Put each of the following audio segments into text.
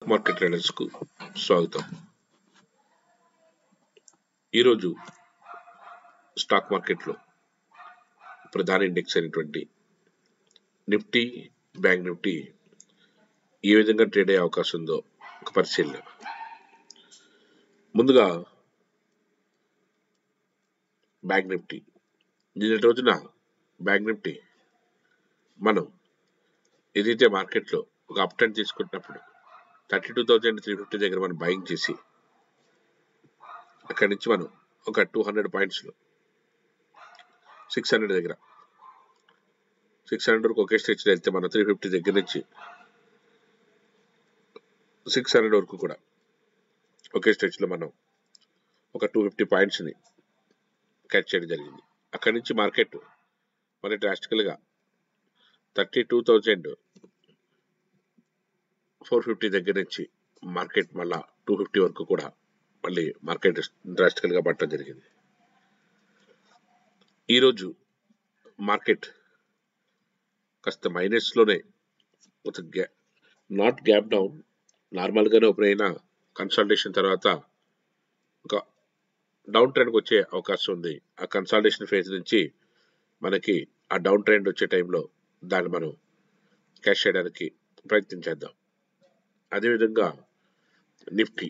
market ట్రేడర్స్కు స్వాగతం ఈరోజు stock మార్కెట్లో ప్రధాన ఇండెక్స్ అయినటువంటి నిఫ్టీ బ్యాంక్ నిఫ్టీ ఏ విధంగా ట్రేడ్ అయ్యే అవకాశం ఉందో ఒక పరిశీలన ముందుగా బ్యాంక్ నిఫ్టీ నిన్నటి రోజున బ్యాంక్ నిఫ్టీ మనం ఏదైతే మార్కెట్లో ఒక అప్ ట్రెండ్ తీసుకుంటున్నప్పుడు thirty two thousand three fifty దగ్గర మనం బయింగ్ చేసి అక్కడి నుంచి మనం ఒక టూ హండ్రెడ్ పాయింట్స్లో సిక్స్ హండ్రెడ్ దగ్గర సిక్స్ హండ్రెడ్ వరకు ఒకే స్టేజ్లో వెళ్తే మనం త్రీ ఫిఫ్టీ దగ్గర నుంచి సిక్స్ హండ్రెడ్ వరకు కూడా ఒకే స్టేజ్లో మనం ఒక టూ ఫిఫ్టీ పాయింట్స్ని క్యాచ్ చేయడం జరిగింది అక్కడి నుంచి మార్కెట్ మరి డ్రాస్టికల్గా thirty two thousand four fifty దగ్గర నుంచి మార్కెట్ మళ్ళా టూ ఫిఫ్టీ వరకు కూడా మళ్ళీ మార్కెట్ డ్రాస్టికల్గా పట్టడం జరిగింది ఈరోజు మార్కెట్ కాస్త మైనస్లోనే ఒక గ్యా నాట్ గ్యాప్ డౌన్ నార్మల్గానే ఓపెన్ అయిన కన్సల్టేషన్ తర్వాత ఒక డౌన్ ట్రెండ్కి వచ్చే అవకాశం ఉంది ఆ కన్సల్టేషన్ ఫేజ్ నుంచి మనకి ఆ డౌన్ ట్రెండ్ వచ్చే టైంలో దాన్ని మనం క్యాష్ చేయడానికి ప్రయత్నం చేద్దాం అదేవిధంగా నిఫ్టీ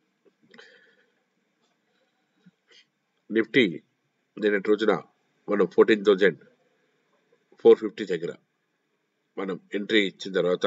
నిఫ్టీ నిన్నటి రోజున మనం ఫోర్టీన్ థౌజండ్ ఫోర్ ఫిఫ్టీ దగ్గర మనం ఎంట్రీ ఇచ్చిన తర్వాత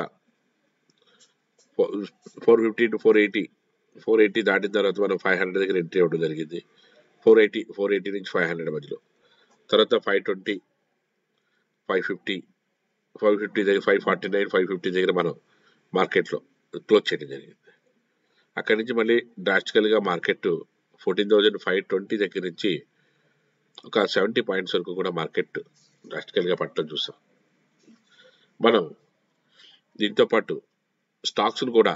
four fifty to four eighty four eighty దాటిన తర్వాత మనం ఫైవ్ హండ్రెడ్ దగ్గర ఎంట్రీ అవ్వడం జరిగింది ఫోర్ ఎయిటీ ఫోర్ ఎయిటీ నుంచి ఫైవ్ హండ్రెడ్ మధ్యలో తర్వాత five twenty five fifty five fifty దగ్గర five forty nine five fifty దగ్గర మనం మార్కెట్లో క్లోజ్ చేయడం జరిగింది అక్కడి నుంచి మళ్ళీ డ్రాస్టికల్గా market fourteen thousand five twenty దగ్గర నుంచి ఒక సెవెంటీ పాయింట్స్ వరకు కూడా మార్కెట్ డ్రాస్టికల్గా పట్టడం చూసాం మనం దీంతో పాటు స్టాక్స్ను కూడా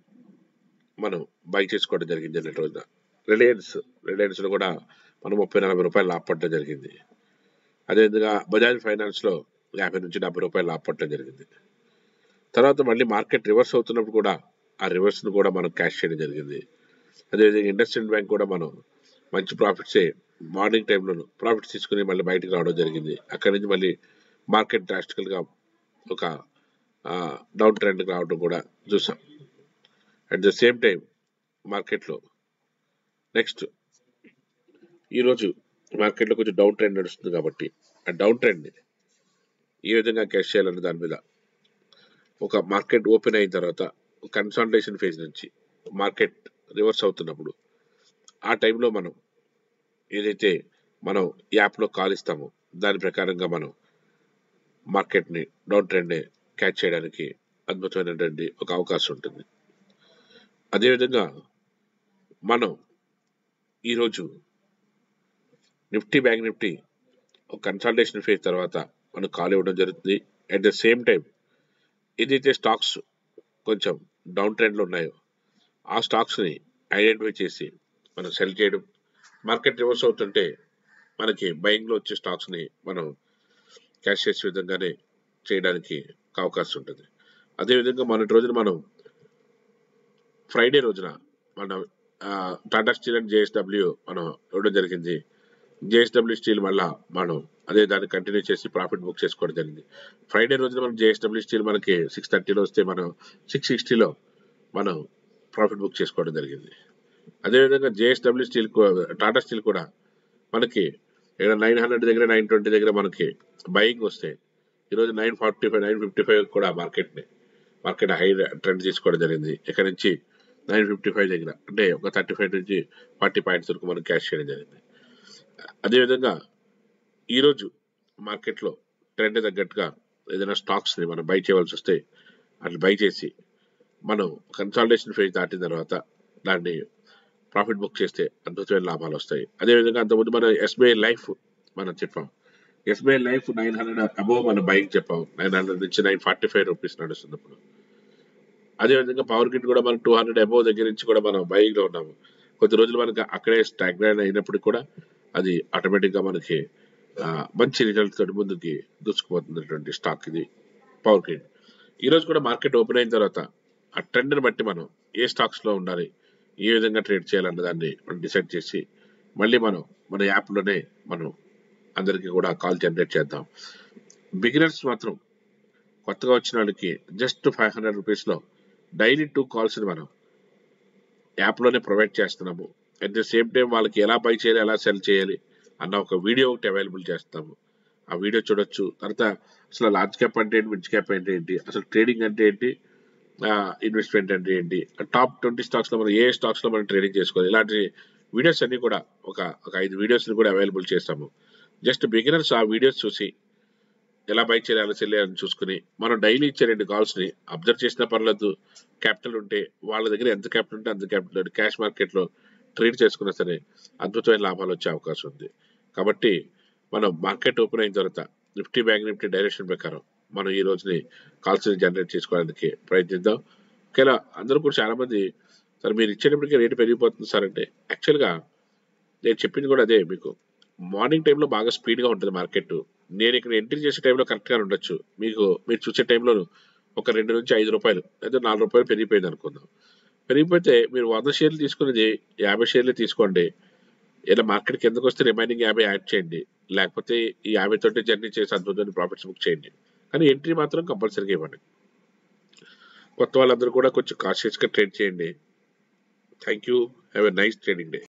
మనం బై చేసుకోవడం జరిగింది నిన్నటి రోజున రిలయన్స్ రిలయన్స్లో కూడా మనం ముప్పై నలభై రూపాయలు లాభపడడం జరిగింది అదేవిధంగా బజాజ్ ఫైనాన్స్లో యాభై నుంచి డెబ్బై రూపాయలు లాభపడడం జరిగింది తర్వాత మళ్ళీ మార్కెట్ రివర్స్ అవుతున్నప్పుడు కూడా ఆ రివర్స్ను కూడా మనం క్యాష్ చేయడం జరిగింది అదేవిధంగా ఇండస్ట్రియల్ బ్యాంక్ కూడా మనం మంచి ప్రాఫిట్సే మార్నింగ్ టైంలో ప్రాఫిట్స్ తీసుకుని మళ్ళీ బయటకు రావడం జరిగింది అక్కడి నుంచి మళ్ళీ మార్కెట్ డ్రాస్టికల్గా ఒక డౌన్ ట్రెండ్కి రావడం కూడా చూసాం అట్ ద సేమ్ టైం మార్కెట్లో నెక్స్ట్ ఈరోజు మార్కెట్లో కొంచెం డౌన్ ట్రెండ్ నడుస్తుంది కాబట్టి ఆ డౌన్ ట్రెండ్ని ఏ విధంగా క్యాష్ చేయాలనే దాని మీద ఒక మార్కెట్ ఓపెన్ అయిన తర్వాత కన్సల్టేషన్ ఫేజ్ నుంచి మార్కెట్ రివర్స్ అవుతున్నప్పుడు ఆ టైంలో మనం ఏదైతే మనం యాప్లో కాల్ ఇస్తామో దాని ప్రకారంగా మనం మార్కెట్ని డౌన్ ట్రెండ్ని క్యాచ్ చేయడానికి అద్భుతమైనటువంటి ఒక అవకాశం ఉంటుంది అదేవిధంగా మనం ఈరోజు నిఫ్టీ బ్యాంక్ నిఫ్టీ ఒక కన్సల్టేషన్ ఫేజ్ తర్వాత మనం కాల్ ఇవ్వడం జరుగుతుంది అట్ ద సేమ్ టైం ఏదైతే స్టాక్స్ కొంచెం డౌన్ ట్రెండ్లో ఉన్నాయో ఆ స్టాక్స్ని ఐడెంటిఫై చేసి మనం సెల్ చేయడం మార్కెట్ రివర్స్ అవుతుంటే మనకి బయింగ్లో వచ్చే స్టాక్స్ని మనం క్యాష్ చేసే విధంగానే చేయడానికి అవకాశం ఉంటుంది అదేవిధంగా మొన్నటి రోజున మనం ఫ్రైడే రోజున మన టాటా స్టీల్ అండ్ జేఎస్డబ్ల్యూ మనం ఇవ్వడం జరిగింది జేఎస్డబ్ల్యూ స్టీల్ మళ్ళా మనం అదే దాన్ని కంటిన్యూ చేసి ప్రాఫిట్ బుక్ చేసుకోవడం జరిగింది ఫ్రైడే రోజున మనం జేఎస్డబ్ల్యూ స్టీల్ మనకి సిక్స్ థర్టీలో వస్తే మనం సిక్స్ సిక్స్టీలో మనం ప్రాఫిట్ బుక్ చేసుకోవడం జరిగింది అదేవిధంగా జేఎస్డబ్ల్యూ స్టీల్ టాటా స్టీల్ కూడా మనకి ఇక్కడ నైన్ హండ్రెడ్ దగ్గర నైన్ ట్వంటీ దగ్గర మనకి బయింగ్ వస్తే ఈరోజు nine forty five nine fifty five కూడా మార్కెట్ని మార్కెట్ హై ట్రెండ్ తీసుకోవడం జరిగింది ఇక్కడ నుంచి నైన్ ఫిఫ్టీ ఫైవ్ దగ్గర అంటే ఒక థర్టీ ఫైవ్ నుంచి ఫార్టీ పాయింట్స్ వరకు మనం క్యాష్ చేయడం జరిగింది అదేవిధంగా ఈరోజు మార్కెట్లో ట్రెండ్ తగ్గట్టుగా ఏదైనా స్టాక్స్ని మనం బై చేయవలసి వస్తే అట్లా బై చేసి మనం కన్సల్టేషన్ ఫేజ్ దాటిన తర్వాత దాన్ని ప్రాఫిట్ బుక్ చేస్తే అద్భుతమైన లాభాలు వస్తాయి అదేవిధంగా అంతకుముందు మన ఎస్బీఐ లైఫ్ మనం చెప్పాం SBI life nine hundred above మనం బైక్ చెప్పాం నైన్ హండ్రెడ్ నుంచి నైన్ ఫార్టీ ఫైవ్ రూపీస్ నడుస్తుంది ఇప్పుడు అదేవిధంగా పవర్ కిట్ కూడా మనం టూ హండ్రెడ్ అబోవ్ దగ్గర నుంచి కూడా మనం బైక్లో ఉన్నాము కొద్ది రోజులు మనకి అక్కడే స్టాగ్నైన్ అయినప్పుడు కూడా అది ఆటోమేటిక్గా మనకి ఆ, మంచి రిజల్ట్ తోటి ముందుకి దూసుకుపోతున్నటువంటి స్టాక్ ఇది పవర్ గ్రిడ్ ఈ రోజు కూడా మార్కెట్ ఓపెన్ అయిన తర్వాత ఆ ట్రెండ్ని బట్టి మనం ఏ స్టాక్స్లో ఉండాలి ఏ విధంగా ట్రేడ్ చేయాలన్న దాన్ని మనం డిసైడ్ చేసి మళ్ళీ మనం మన యాప్లోనే మనం అందరికీ కూడా కాల్ జనరేట్ చేద్దాం బిగినర్స్ మాత్రం కొత్తగా వచ్చిన వాళ్ళకి జస్ట్ ఫైవ్ హండ్రెడ్ రూపీస్లో డైలీ టూ కాల్స్ని మనం యాప్లోనే ప్రొవైడ్ చేస్తున్నాము అట్ ద సేమ్ టైం వాళ్ళకి ఎలా బై చేయాలి ఎలా సెల్ చేయాలి అన్న ఒక వీడియో ఒకటి అవైలబుల్ చేస్తాము ఆ వీడియో చూడొచ్చు తర్వాత అసలు లార్జ్ క్యాప్ అంటే ఏంటి మిడ్ క్యాప్ అంటే ఏంటి అసలు ట్రేడింగ్ అంటే ఏంటి ఇన్వెస్ట్మెంట్ అంటే ఏంటి టాప్ ట్వంటీ స్టాక్స్లో మనం ఏ స్టాక్స్లో మనం ట్రేడింగ్ చేసుకోవాలి ఇలాంటి వీడియోస్ అన్ని కూడా ఒక ఒక ఐదు వీడియోస్ని కూడా అవైలబుల్ చేస్తాము జస్ట్ బిగినర్స్ ఆ వీడియోస్ చూసి ఎలా బై చేయాలి ఎలా సెల్ చేయాలని చూసుకుని మనం డైలీ ఇచ్చే రెండు కాల్స్ని అబ్జర్వ్ చేసినా పర్లేదు క్యాపిటల్ ఉంటే వాళ్ళ దగ్గర ఎంత క్యాపిటల్ ఉంటే అంత క్యాపిటల్ క్యాష్ మార్కెట్లో ట్రేడ్ చేసుకున్నా సరే అద్భుతమైన లాభాలు వచ్చే అవకాశం ఉంది కాబట్టి మనం మార్కెట్ ఓపెన్ అయిన తర్వాత నిఫ్టీ బ్యాంక్ నిఫ్టీ డైరెక్షన్ ప్రకారం మనం ఈ రోజుని కాల్స్ జనరేట్ చేసుకోవడానికి ప్రయత్నిద్దాం ఒకవేళ అందరూ కూడా చాలా మంది సార్ మీరు ఇచ్చేటప్పటికి రేటు పెరిగిపోతుంది సార్ అంటే యాక్చువల్గా నేను చెప్పింది కూడా అదే మీకు మార్నింగ్ టైంలో బాగా స్పీడ్గా ఉంటుంది మార్కెట్ నేను ఇక్కడ ఎంట్రీ చేసే టైంలో కరెక్ట్గా ఉండొచ్చు మీకు మీరు చూసే టైంలో ఒక రెండు నుంచి ఐదు రూపాయలు లేదా నాలుగు రూపాయలు పెరిగిపోయింది అనుకుందాం పెరిగిపోతే మీరు వంద షేర్లు తీసుకునేది యాభై షేర్లు తీసుకోండి ఇలా మార్కెట్ కిందకు వస్తే రిమైనింగ్ యాభై యాడ్ చేయండి లేకపోతే ఈ యాభై తోటి జర్నీ చేసి అద్భుతమైన ప్రాఫిట్స్ బుక్ చేయండి కానీ ఎంట్రీ మాత్రం కంపల్సరీగా ఇవ్వండి కొత్త వాళ్ళందరూ కూడా కొంచెం కాన్షియస్గా ట్రేడ్ చేయండి thank you have a nice trading day